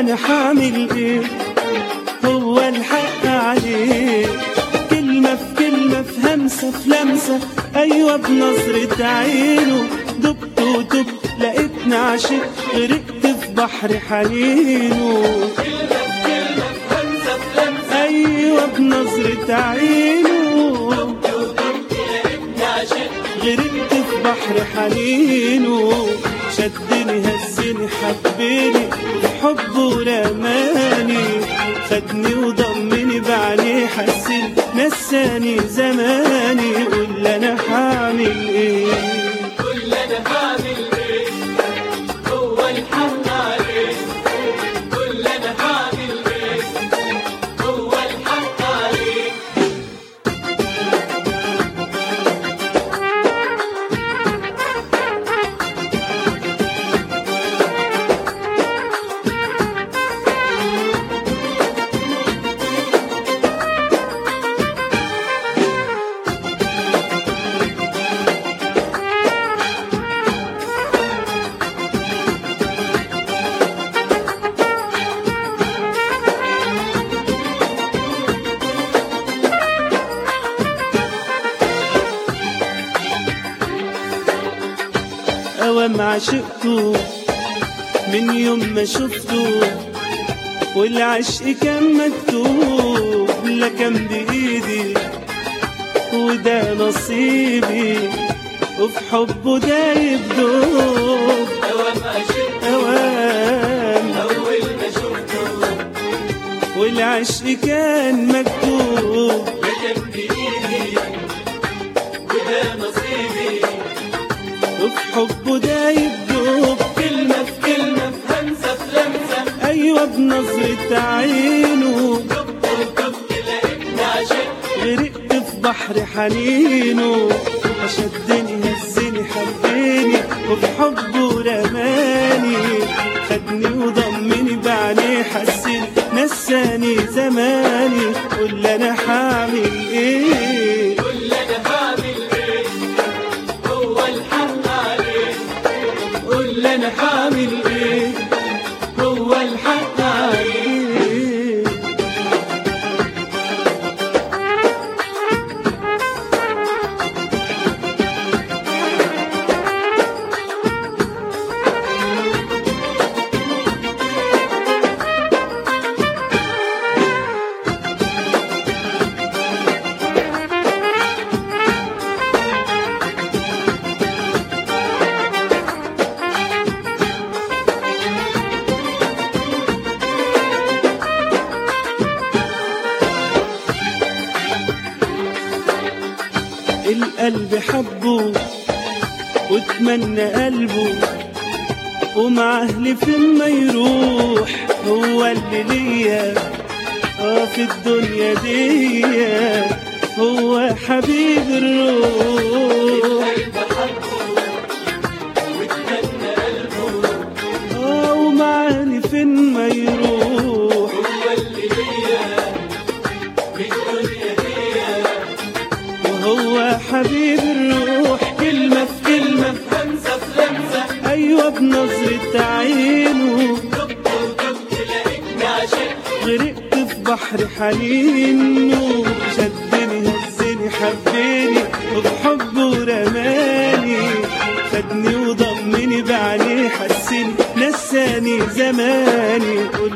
انا حامل ايه هو الحق عليه كلمة في كلمة في همسة في لمسة أيوة بنظرة عينه دبت ودبت لقيتني عاشق غرقت في بحر حنينه أيوة بنظرة عينه غرقت في بحر حنينه شدني هزني حبني في حبه رماني خدني وضمني بعينيه حسن نساني زماني قول انا حامل ايه كل انا هعمل ايه هو الحق عليه كل انا هعمل ايه هو الحق عليه اوام عشقته من يوم ما شفته والعشق كان مكتوب لا كان بايدي وده نصيبي وفي حبه دايب دوب دوام عشقت اوام اول ما شفته والعشق كان مكتوب كان بايدي وده نصيبي وفي حبه دايب دوب كلمة في كلمة في همسة في لمسة ايوه بنظرة عينه دب ودب لقيتني عشقت غرقت في بحر حنينه شدني هزني حبني وفي حبه رماني خدني وضمني بعينيه حسن نساني زماني قول انا حامل ايه كل انا هعمل ايه هو الحق عليه قول انا حامل ايه هو الحق عليه إيه القلب حبه واتمنى قلبه ومع اهلي فين ما يروح هو اللي ليا اه في الدنيا دي هو حبيب الروح واتمنى قلبه اه ومع اهلي فين ما يروح هو اللي ليا في الدنيا دي وهو حبيب الروح كلمة في كلمة في همسة في لمسة أيوة بنظرة عينه دب ودب لقيتني عشقت غرقت في بحر حنينه شدني هزني حبني وبحبه رماني خدني وضمني بعينيه حسني نساني زماني